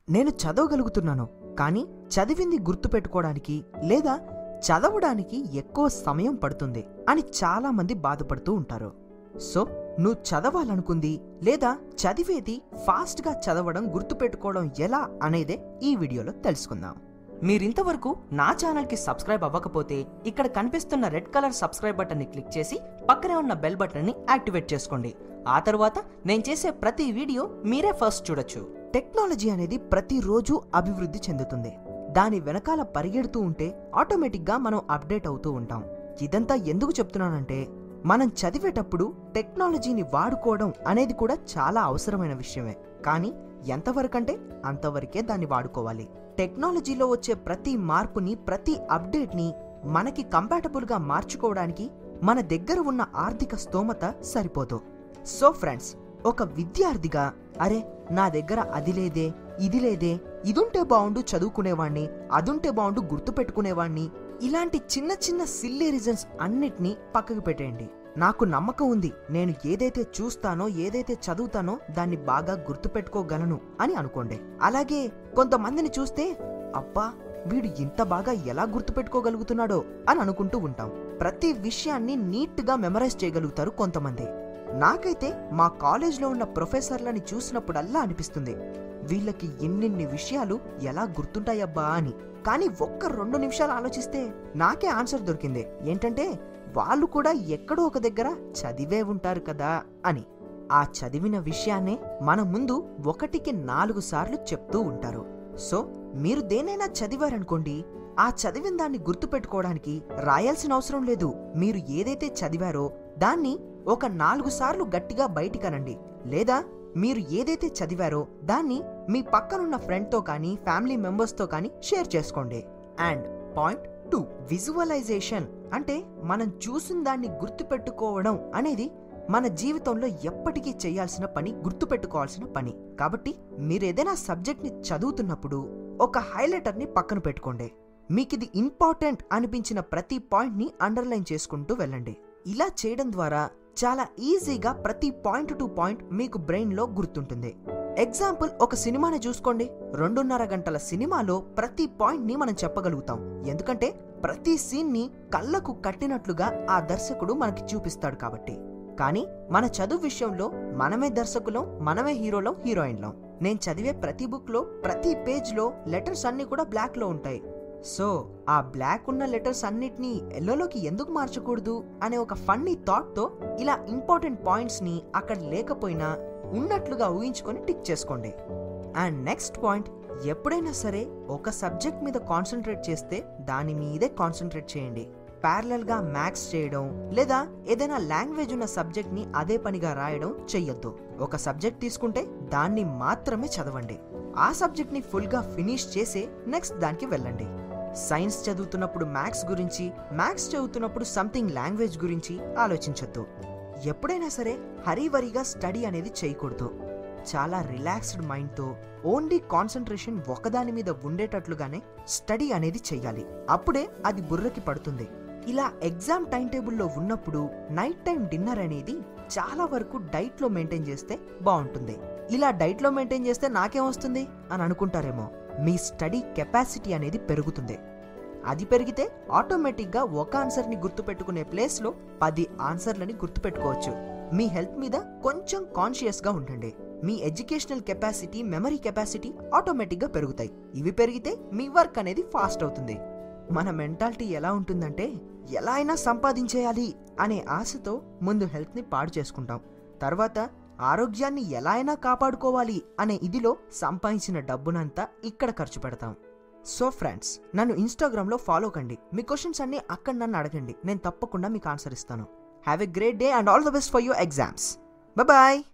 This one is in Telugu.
నేను చదవగలుగుతున్నాను కానీ చదివింది గుర్తుపెట్టుకోవడానికి లేదా చదవడానికి ఎక్కువ సమయం పడుతుంది అని చాలా మంది బాధపడుతూ ఉంటారు సో నువ్వు చదవాలనుకుంది లేదా చదివేది ఫాస్ట్గా చదవడం గుర్తుపెట్టుకోవడం ఎలా అనేదే ఈ వీడియోలో తెలుసుకుందాం మీరింతవరకు నా ఛానల్కి సబ్స్క్రైబ్ అవ్వకపోతే ఇక్కడ కనిపిస్తున్న రెడ్ కలర్ సబ్స్క్రైబ్ బటన్ని క్లిక్ చేసి పక్కనే ఉన్న బెల్ బటన్ని యాక్టివేట్ చేసుకోండి ఆ తర్వాత నేను చేసే ప్రతి వీడియో మీరే ఫస్ట్ చూడొచ్చు టెక్నాలజీ అనేది ప్రతిరోజు అభివృద్ధి చెందుతుంది దాని వెనకాల పరిగెడుతూ ఉంటే ఆటోమేటిక్గా మనం అప్డేట్ అవుతూ ఉంటాం ఇదంతా ఎందుకు చెప్తున్నానంటే మనం చదివేటప్పుడు టెక్నాలజీని వాడుకోవడం అనేది కూడా చాలా అవసరమైన విషయమే కానీ ఎంతవరకంటే అంతవరకే దాన్ని వాడుకోవాలి టెక్నాలజీలో వచ్చే ప్రతి మార్పుని ప్రతి అప్డేట్ని మనకి కంపాటబుల్గా మార్చుకోవడానికి మన దగ్గర ఉన్న ఆర్థిక స్తోమత సరిపోదు సో ఫ్రెండ్స్ ఒక విద్యార్థిగా అరే నా దగ్గర అది లేదే ఇది లేదే ఇదుంటే బాగుండు చదువుకునేవాణ్ణి అదుంటే బాగుండు గుర్తుపెట్టుకునేవాణ్ణి ఇలాంటి చిన్న చిన్న సిల్లీ రీజన్స్ అన్నిటినీ పక్కకు పెట్టేయండి నాకు నమ్మకం ఉంది నేను ఏదైతే చూస్తానో ఏదైతే చదువుతానో దాన్ని బాగా గుర్తుపెట్టుకోగలను అని అనుకోండి అలాగే కొంతమందిని చూస్తే అబ్బా వీడు ఇంత బాగా ఎలా గుర్తుపెట్టుకోగలుగుతున్నాడో అని అనుకుంటూ ఉంటాం ప్రతి విషయాన్ని నీట్గా మెమరైజ్ చేయగలుగుతారు కొంతమంది నాకైతే మా కాలేజ్లో ఉన్న ప్రొఫెసర్లని చూసినప్పుడల్లా అనిపిస్తుంది వీళ్ళకి ఎన్నెన్ని విషయాలు ఎలా గుర్తుంటాయబ్బా అని కానీ ఒక్క రెండు నిమిషాలు ఆలోచిస్తే నాకే ఆన్సర్ దొరికింది ఏంటంటే వాళ్ళు కూడా ఎక్కడో ఒక దగ్గర చదివే ఉంటారు కదా అని ఆ చదివిన విషయాన్నే మన ముందు ఒకటికి నాలుగు సార్లు చెప్తూ ఉంటారు సో మీరు దేనైనా చదివారనుకోండి ఆ చదివిన దాన్ని గుర్తుపెట్టుకోవడానికి రాయాల్సిన అవసరం లేదు మీరు ఏదైతే చదివారో దాన్ని ఒక నాలుగు సార్లు గట్టిగా బయటికనండి లేదా మీరు ఏదైతే చదివారో దాన్ని మీ పక్కనున్న ఫ్రెండ్తో కానీ ఫ్యామిలీ మెంబర్స్తో కానీ షేర్ చేసుకోండి అండ్ పాయింట్ టూ విజువలైజేషన్ అంటే మనం చూసిన దాన్ని గుర్తుపెట్టుకోవడం అనేది మన జీవితంలో ఎప్పటికీ చేయాల్సిన పని గుర్తుపెట్టుకోవాల్సిన పని కాబట్టి మీరు ఏదైనా సబ్జెక్ట్ని చదువుతున్నప్పుడు ఒక హైలైటర్ని పక్కన పెట్టుకోండి మీకు ఇది ఇంపార్టెంట్ అనిపించిన ప్రతి పాయింట్ని అండర్లైన్ చేసుకుంటూ వెళ్ళండి ఇలా చేయడం ద్వారా చాలా ఈజీగా ప్రతి పాయింట్ టు పాయింట్ మీకు బ్రెయిన్లో గుర్తుంటుంది ఎగ్జాంపుల్ ఒక సినిమాని చూసుకోండి రెండున్నర గంటల సినిమాలో ప్రతి పాయింట్ని మనం చెప్పగలుగుతాం ఎందుకంటే ప్రతి సీన్ని కళ్ళకు కట్టినట్లుగా ఆ దర్శకుడు మనకి చూపిస్తాడు కాబట్టి కానీ మన చదువు విషయంలో మనమే దర్శకులం మనమే హీరోలం హీరోయిన్లం నేను చదివే ప్రతి బుక్లో ప్రతి పేజ్లో లెటర్స్ అన్ని కూడా బ్లాక్లో ఉంటాయి సో ఆ బ్లాక్ ఉన్న లెటర్స్ అన్నిటినీ ఎల్లోలోకి ఎందుకు మార్చకూడదు అనే ఒక ఫన్నీ థాట్తో ఇలా ఇంపార్టెంట్ పాయింట్స్ని అక్కడ లేకపోయినా ఉన్నట్లుగా ఊహించుకొని టిక్ చేసుకోండి అండ్ నెక్స్ట్ పాయింట్ ఎప్పుడైనా సరే ఒక సబ్జెక్ట్ మీద కాన్సన్ట్రేట్ చేస్తే దాని మీదే కాన్సన్ట్రేట్ చేయండి ప్యారలల్గా మ్యాథ్స్ చేయడం లేదా ఏదైనా లాంగ్వేజ్ ఉన్న సబ్జెక్ట్ని అదే పనిగా రాయడం చెయ్యొద్దు ఒక సబ్జెక్ట్ తీసుకుంటే దాన్ని మాత్రమే చదవండి ఆ సబ్జెక్ట్ని ఫుల్గా ఫినిష్ చేసే నెక్స్ట్ దానికి వెళ్ళండి సైన్స్ చదువుతున్నప్పుడు మ్యాథ్స్ గురించి మ్యాథ్స్ చదువుతున్నప్పుడు సంథింగ్ లాంగ్వేజ్ గురించి ఆలోచించొద్దు ఎప్పుడైనా సరే హరీవరిగా స్టడీ అనేది చేయకూడదు చాలా రిలాక్స్డ్ మైండ్తో ఓన్లీ కాన్సన్ట్రేషన్ ఒకదాని మీద ఉండేటట్లుగానే స్టడీ అనేది చెయ్యాలి అప్పుడే అది బుర్రకి పడుతుంది ఇలా ఎగ్జామ్ టైం టేబుల్లో ఉన్నప్పుడు నైట్ టైం డిన్నర్ అనేది చాలా వరకు డైట్లో మెయింటైన్ చేస్తే బాగుంటుంది ఇలా డైట్లో మెయింటైన్ చేస్తే నాకేం వస్తుంది అని అనుకుంటారేమో మీ స్టడీ కెపాసిటీ అనేది పెరుగుతుంది అది పెరిగితే ఆటోమేటిక్గా ఒక ఆన్సర్ని గుర్తుపెట్టుకునే ప్లేస్లో పది ఆన్సర్లని గుర్తుపెట్టుకోవచ్చు మీ హెల్త్ మీద కొంచెం కాన్షియస్గా ఉండండి మీ ఎడ్యుకేషనల్ కెపాసిటీ మెమరీ కెపాసిటీ ఆటోమేటిక్గా పెరుగుతాయి ఇవి పెరిగితే మీ వర్క్ అనేది ఫాస్ట్ అవుతుంది మన మెంటాలిటీ ఎలా ఉంటుందంటే ఎలా అయినా సంపాదించేయాలి అనే ఆశతో ముందు హెల్త్ని పాడు చేసుకుంటాం తర్వాత ఆరోగ్యాన్ని ఎలా అయినా కాపాడుకోవాలి అనే ఇదిలో సంపాదించిన డబ్బునంతా ఇక్కడ ఖర్చు పెడతాం సో ఫ్రెండ్స్ నన్ను ఇన్స్టాగ్రామ్లో ఫాలో కండి మీ క్వశ్చన్స్ అన్ని అక్కడ నన్ను అడగండి నేను తప్పకుండా మీకు ఆన్సర్ ఇస్తాను have a great day and all the best for your exams bye